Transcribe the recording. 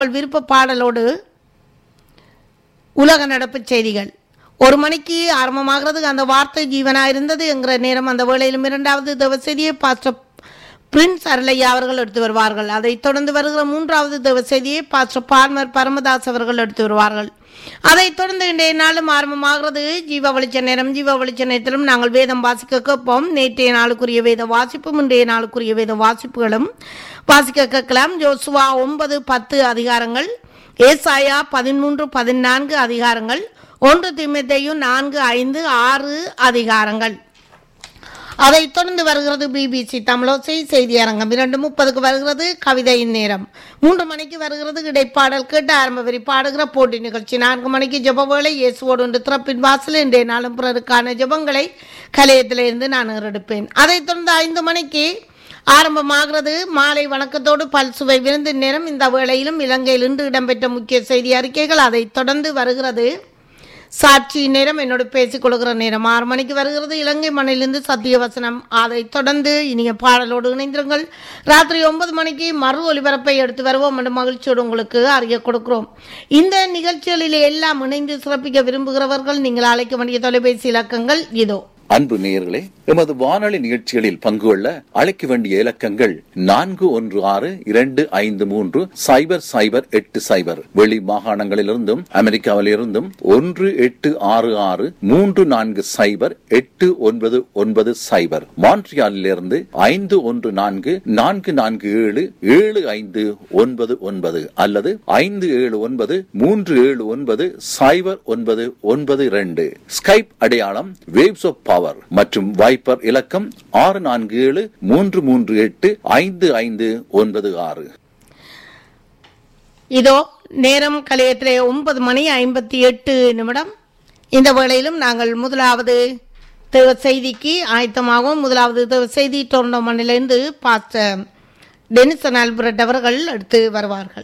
விருப்ப பாடலோடு உலக நடப்பு செய்திகள் ஒரு மணிக்கு ஆரம்பமாகிறது அந்த வார்த்தை ஜீவனா இருந்தது என்கிற நேரம் அந்த வேளையிலும் இரண்டாவது தேவ செய்தியை பாஸ்டர் பிரின்ஸ் அருளையா அவர்கள் எடுத்து வருவார்கள் அதைத் தொடர்ந்து வருகிற மூன்றாவது தேவ செய்தியை பாஸ்டர் பார்மர் பரமதாஸ் அவர்கள் எடுத்து வருவார்கள் அதைத் தொடர்ந்து இன்றைய நாளும் ஆரம்பமாகிறது ஜீவ வெளிச்ச நேரம் ஜீவ வெளிச்ச நேரத்திலும் நாங்கள் வேதம் வாசிக்க கேட்போம் நேற்றைய நாளுக்குரிய வேத வாசிப்பும் இன்றைய நாளுக்குரிய வேத வாசிப்புகளும் வாசிக்க கேட்கலாம் ஜோசுவா ஒன்பது பத்து அதிகாரங்கள் ஏசாயா பதிமூன்று பதினான்கு அதிகாரங்கள் ஒன்று திமுத்தையும் நான்கு ஐந்து ஆறு அதிகாரங்கள் அதைத் தொடர்ந்து வருகிறது பிபிசி தமிழோசை செய்தி அரங்கம் இரண்டு முப்பதுக்கு வருகிறது கவிதையின் நேரம் மூன்று மணிக்கு வருகிறது இடைப்பாடல் கேட்டு ஆரம்ப வரி பாடுகிற போட்டி நிகழ்ச்சி நான்கு மணிக்கு ஜெப வேளை இயேசுவோடு ஒன்று திறப்பின் வாசல் இன்றைய நாளும் பிறருக்கான ஜெபங்களை கலையத்திலிருந்து நான் எடுப்பேன் அதைத் தொடர்ந்து ஐந்து மணிக்கு ஆரம்பமாகிறது மாலை வணக்கத்தோடு பல்சுவை விருந்தின் நேரம் இந்த வேளையிலும் இலங்கையில் இன்று இடம்பெற்ற முக்கிய செய்தி அறிக்கைகள் அதைத் தொடர்ந்து வருகிறது சாட்சி நேரம் என்னோடு பேசிக் கொள்கிற நேரம் ஆறு மணிக்கு வருகிறது இலங்கை மண்ணிலிருந்து சத்தியவசனம் அதைத் தொடர்ந்து இனிய பாடலோடு இணைந்திருங்கள் ராத்திரி ஒன்பது மணிக்கு மறு ஒலிபரப்பை எடுத்து வருவோம் என்ற மகிழ்ச்சியோடு உங்களுக்கு அறிய கொடுக்கிறோம் இந்த நிகழ்ச்சிகளில் எல்லாம் இணைந்து சிறப்பிக்க விரும்புகிறவர்கள் நீங்கள் அழைக்க வேண்டிய தொலைபேசி இலக்கங்கள் இதோ அன்பு நேயர்களே எமது வானொலி நிகழ்ச்சிகளில் பங்கு கொள்ள அழைக்க வேண்டிய இலக்கங்கள் நான்கு ஒன்று ஆறு இரண்டு ஐந்து மூன்று சைபர் சைபர் எட்டு சைபர் வெளி மாகாணங்களிலிருந்தும் அமெரிக்காவிலிருந்தும் ஒன்று எட்டு ஆறு ஆறு மூன்று நான்கு சைபர் எட்டு ஒன்பது ஒன்பது சைபர் மான்ட்ரியாலிலிருந்து ஐந்து ஒன்று நான்கு நான்கு நான்கு ஏழு ஏழு ஐந்து ஒன்பது ஒன்பது அல்லது ஐந்து ஏழு ஒன்பது மூன்று ஏழு ஒன்பது சைபர் ஒன்பது ஒன்பது இரண்டு ஸ்கைப் அடையாளம் வேவ்ஸ் ஆஃப் பவர் மற்றும் வைப்பர் இலக்கம் ஆறு நான்கு ஏழு மூன்று மூன்று எட்டு ஐந்து ஐந்து ஒன்பது ஆறு இதோ நேரம் கலையத்திலே ஒன்பது மணி ஐம்பத்தி எட்டு நிமிடம் இந்த வேளையிலும் நாங்கள் முதலாவது தேவ செய்திக்கு ஆயத்தமாகவும் முதலாவது தேவ செய்தி டோர்னமெண்டிலிருந்து பார்த்த டெனிசன் ஆல்பர்ட் அவர்கள் எடுத்து வருவார்கள்